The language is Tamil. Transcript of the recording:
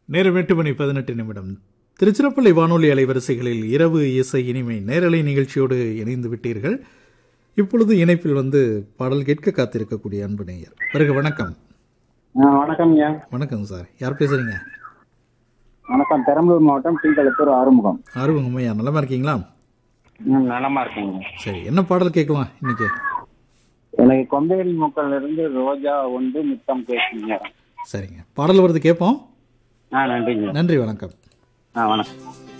நேரம் எட்டு மணி பதினெட்டு நிமிடம் திருச்சிராப்பள்ளி வானொலி அலைவரிசைகளில் இரவு இசை இனிமை நேரலை நிகழ்ச்சியோடு இணைந்து விட்டீர்கள் இப்பொழுது இணைப்பில் வந்து பாடல் கேட்க காத்திருக்கக்கூடிய அன்பு நேயர் பிறகு வணக்கம் ஆ, வணக்கம்ங்க வணக்கம் சார் யார் பேசுறீங்க வணக்கம் பெரம்பலூர் மாவட்டம் கீழ்கலத்தூர் ஆறுமுகம் ஆர்வம் ஐயா நலமா இருக்கீங்களா ம், நலமா இருக்கீங்க சரி என்ன பாடல் கேட்கலாம் இன்னைக்கு எனக்கு கொம்பேரி மூக்கல்ல இருந்து ரோஜா ஒன்று முத்தம் கேட்குங்க சரிங்க பாடல் வருது கேட்போம் ஆ நன்றிங்க நன்றி வணக்கம் ஆ வணக்கம்